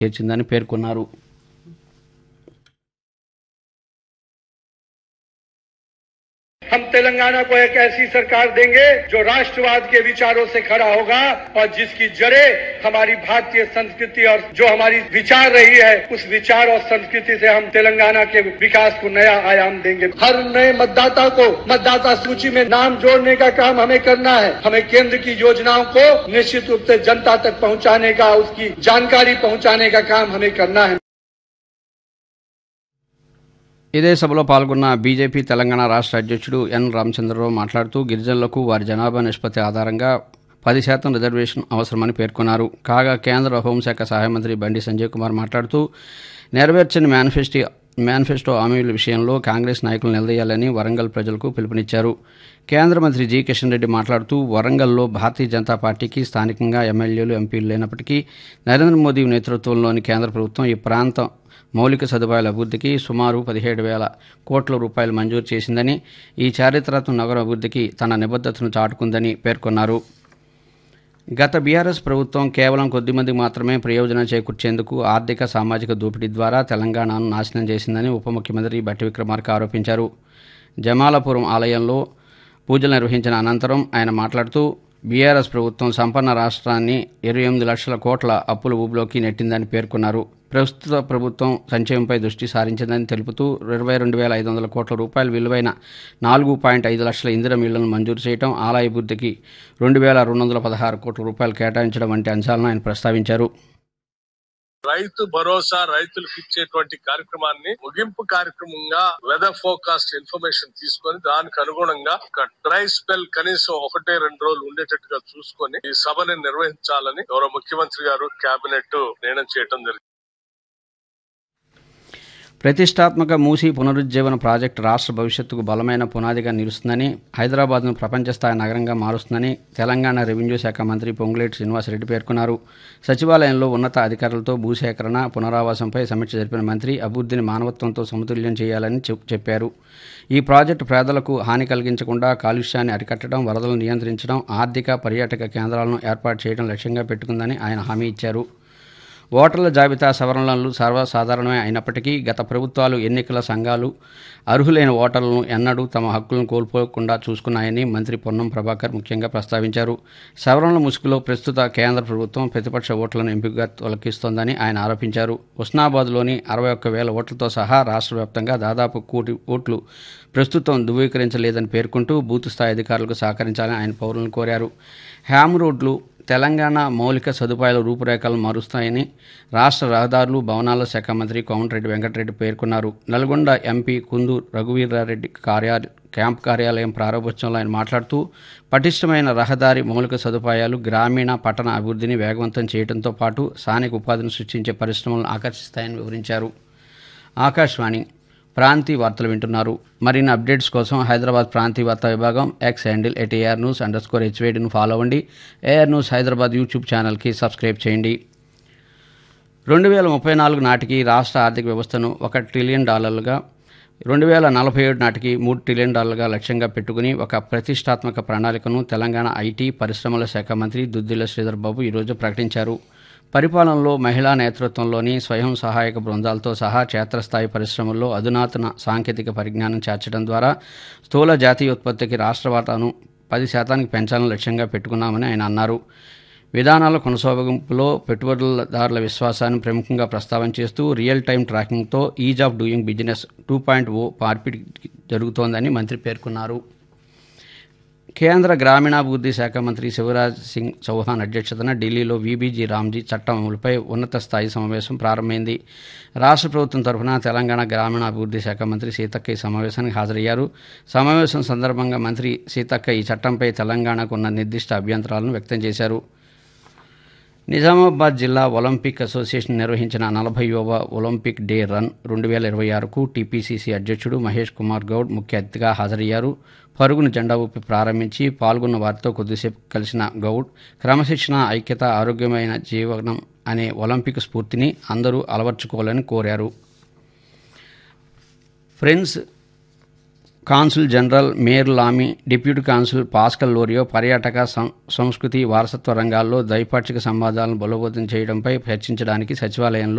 చేర్చిందని పేర్కొన్నారు हम तेलंगाना को एक ऐसी सरकार देंगे जो राष्ट्रवाद के विचारों से खड़ा होगा और जिसकी जड़ें हमारी भारतीय संस्कृति और जो हमारी विचार रही है उस विचार और संस्कृति से हम तेलंगाना के विकास को नया आयाम देंगे हर नए मतदाता को मतदाता सूची में नाम जोड़ने का काम हमें करना है हमें केंद्र की योजनाओं को निश्चित रूप से जनता तक पहुंचाने का उसकी जानकारी पहुंचाने का काम हमें करना है ఇదే సభలో పాల్గొన్న బీజేపీ తెలంగాణ రాష్ట్ర అధ్యక్షుడు ఎన్ రామచంద్రరావు మాట్లాడుతూ గిరిజనులకు వారి జనాభా నిష్పత్తి ఆధారంగా పది శాతం రిజర్వేషన్ అవసరమని పేర్కొన్నారు కాగా కేంద్ర హోంశాఖ సహాయ మంత్రి బండి సంజయ్ కుమార్ మాట్లాడుతూ నెరవేర్చని మేనిఫెస్టో మేనిఫెస్టో హామీల విషయంలో కాంగ్రెస్ నాయకులు నిలదీయాలని వరంగల్ ప్రజలకు పిలుపునిచ్చారు కేంద్ర మంత్రి జి కిషన్ రెడ్డి మాట్లాడుతూ వరంగల్లో భారతీయ జనతా పార్టీకి స్థానికంగా ఎమ్మెల్యేలు ఎంపీలు లేనప్పటికీ నరేంద్ర మోదీ నేతృత్వంలోని కేంద్ర ప్రభుత్వం ఈ ప్రాంతం మౌలిక సదుపాయాల అభివృద్ధికి సుమారు పదిహేడు వేల కోట్ల రూపాయలు మంజూరు చేసిందని ఈ చారిత్రాత్మక నగరం అభివృద్ధికి తన నిబద్ధతను చాటుకుందని పేర్కొన్నారు గత బీఆర్ఎస్ ప్రభుత్వం కేవలం కొద్దిమందికి మాత్రమే ప్రయోజనం చేకూర్చేందుకు ఆర్థిక సామాజిక దోపిడీ ద్వారా తెలంగాణను నాశనం చేసిందని ఉప ముఖ్యమంత్రి బట్టి విక్రమార్క ఆరోపించారు జమాలపురం ఆలయంలో పూజలు నిర్వహించిన అనంతరం ఆయన మాట్లాడుతూ బీఆర్ఎస్ ప్రభుత్వం సంపన్న రాష్ట్రాన్ని ఇరవై ఎనిమిది లక్షల కోట్ల అప్పుల ఊబిలోకి నెట్టిందని పేర్కొన్నారు ప్రస్తుత ప్రభుత్వం సంక్షేమంపై దృష్టి సారించిందని తెలుపుతూ ఇరవై రెండు వేల ఐదు వందల కోట్ల రూపాయల విలువైన నాలుగు పాయింట్ ఐదు లక్షల ఇందిర మిల్లులను మంజూరు చేయడం ఆలయ అభివృద్ధికి రెండు వేల రెండు వందల పదహారు కోట్ల రూపాయలు కేటాయించడం వంటి అంశాలను ఆయన ప్రస్తావించారు రైతు భరోసా రైతులకు ఇచ్చేటువంటి కార్యక్రమాన్ని ముగింపు కార్యక్రమంగా వెదర్ ఫోకాస్ట్ ఇన్ఫర్మేషన్ తీసుకొని దానికి అనుగుణంగా ఒక డ్రై స్పెల్ కనీసం ఒకటే రెండు రోజులు ఉండేటట్టుగా చూసుకొని ఈ సభని నిర్వహించాలని గౌరవ ముఖ్యమంత్రి గారు కేబినెట్ నిర్ణయం చేయడం జరిగింది ప్రతిష్టాత్మక మూసీ పునరుజ్జీవన ప్రాజెక్టు రాష్ట్ర భవిష్యత్తుకు బలమైన పునాదిగా నిలుస్తుందని హైదరాబాద్ను ప్రపంచ స్థాయి నగరంగా మారుస్తుందని తెలంగాణ రెవెన్యూ శాఖ మంత్రి పొంగులేటి శ్రీనివాసరెడ్డి పేర్కొన్నారు సచివాలయంలో ఉన్నత అధికారులతో భూసేకరణ పునరావాసంపై సమీక్ష జరిపిన మంత్రి అభివృద్ధిని మానవత్వంతో సమతుల్యం చేయాలని చెప్- చెప్పారు ఈ ప్రాజెక్టు పేదలకు హాని కలిగించకుండా కాలుష్యాన్ని అరికట్టడం వరదలను నియంత్రించడం ఆర్థిక పర్యాటక కేంద్రాలను ఏర్పాటు చేయడం లక్ష్యంగా పెట్టుకుందని ఆయన హామీ ఇచ్చారు ఓటర్ల జాబితా సవరణలు సర్వసాధారణమే అయినప్పటికీ గత ప్రభుత్వాలు ఎన్నికల సంఘాలు అర్హులైన ఓటర్లను ఎన్నడూ తమ హక్కులను కోల్పోకుండా చూసుకున్నాయని మంత్రి పొన్నం ప్రభాకర్ ముఖ్యంగా ప్రస్తావించారు సవరణల ముసుగులో ప్రస్తుత కేంద్ర ప్రభుత్వం ప్రతిపక్ష ఓట్లను ఎంపికగా తొలగిస్తోందని ఆయన ఆరోపించారు హుస్నాబాద్లోని అరవై ఒక్క వేల ఓట్లతో సహా రాష్ట్ర వ్యాప్తంగా దాదాపు కోటి ఓట్లు ప్రస్తుతం ధృవీకరించలేదని పేర్కొంటూ బూత్ స్థాయి అధికారులకు సహకరించాలని ఆయన పౌరులను కోరారు హ్యామ్ రోడ్లు తెలంగాణ మౌలిక సదుపాయాల రూపురేఖలను మారుస్తాయని రాష్ట్ర రహదారులు భవనాల శాఖ మంత్రి కోమటిరెడ్డి వెంకటరెడ్డి పేర్కొన్నారు నల్గొండ ఎంపీ కుందు రఘువీరారెడ్డి కార్యాలయ క్యాంప్ కార్యాలయం ప్రారంభోత్సవంలో ఆయన మాట్లాడుతూ పటిష్టమైన రహదారి మౌలిక సదుపాయాలు గ్రామీణ పట్టణ అభివృద్ధిని వేగవంతం చేయడంతో పాటు స్థానిక ఉపాధిని సృష్టించే పరిశ్రమలను ఆకర్షిస్తాయని వివరించారు ఆకాశవాణి ప్రాంతీయ వార్తలు వింటున్నారు మరిన్ని అప్డేట్స్ కోసం హైదరాబాద్ ప్రాంతీయ వార్తా విభాగం X handle at AIR news under score హెచ్వేడిను ఫాలో అవ్వండి ఏఆర్ న్యూస్ హైదరాబాద్ యూట్యూబ్ ఛానల్కి సబ్స్క్రైబ్ చేయండి రెండు వేల ముప్పై నాలుగు నాటికి రాష్ట్ర ఆర్థిక వ్యవస్థను ఒక ట్రిలియన్ డాలర్లుగా రెండు వేల నలభై ఏడు నాటికి మూడు ట్రిలియన్ డాలర్గా లక్ష్యంగా పెట్టుకుని ఒక ప్రతిష్టాత్మక ప్రణాళికను తెలంగాణ ఐటీ పరిశ్రమల శాఖ మంత్రి దుద్దిల శ్రీధర్ బాబు ఈరోజు ప్రకటించారు పరిపాలనలో మహిళా నేతృత్వంలోని స్వయం సహాయక బృందాలతో సహా క్షేత్రస్థాయి పరిశ్రమల్లో అధునాతన సాంకేతిక పరిజ్ఞానం చేర్చడం ద్వారా స్థూల జాతీయ ఉత్పత్తికి రాష్ట్ర వాటాను పది శాతానికి పెంచాలని లక్ష్యంగా పెట్టుకున్నామని ఆయన అన్నారు విధానాల కొనసాగింపులో పెట్టుబడుదారుల విశ్వాసాన్ని ప్రముఖంగా ప్రస్తావన చేస్తూ రియల్ టైం ట్రాకింగ్తో ease of doing business two point O మార్పిడి జరుగుతోందని మంత్రి పేర్కొన్నారు కేంద్ర గ్రామీణాభివృద్ధి శాఖ మంత్రి శివరాజ్ సింగ్ చౌహాన్ అధ్యక్షతన ఢిల్లీలో వీబీజీ రామ్జీ చట్టం అమలుపై ఉన్నత స్థాయి సమావేశం ప్రారంభమైంది రాష్ట్ర ప్రభుత్వం తరఫున తెలంగాణ గ్రామీణాభివృద్ధి శాఖ మంత్రి సీతక్క ఈ సమావేశానికి హాజరయ్యారు సమావేశం సందర్భంగా మంత్రి సీతక్క ఈ చట్టంపై తెలంగాణకు ఉన్న నిర్దిష్ట అభ్యంతరాలను వ్యక్తం చేశారు నిజామాబాద్ జిల్లా ఒలింపిక్ అసోసియేషన్ నిర్వహించిన నలభైవ ఒలింపిక్ డే రన్ రెండు వేల ఇరవై ఆరుకు టీపీసీసీ అధ్యక్షుడు మహేష్ కుమార్ గౌడ్ ముఖ్య అతిథిగా హాజరయ్యారు పరుగును జెండా ఊపి ప్రారంభించి పాల్గొన్న వారితో కొద్దిసేపు కలిసిన గౌడ్ క్రమశిక్షణ ఐక్యత ఆరోగ్యమైన జీవనం అనే ఒలింపిక్ స్ఫూర్తిని అందరూ అలవర్చుకోవాలని కోరారు French consul general Marc Lamy deputy consul Pascal Loriot పర్యాటక సం- సంస్కృతి వారసత్వ రంగాల్లో ద్వైపాక్షిక సంబంధాలను బలోపేతం చేయడంపై చర్చించడానికి సచివాలయంలో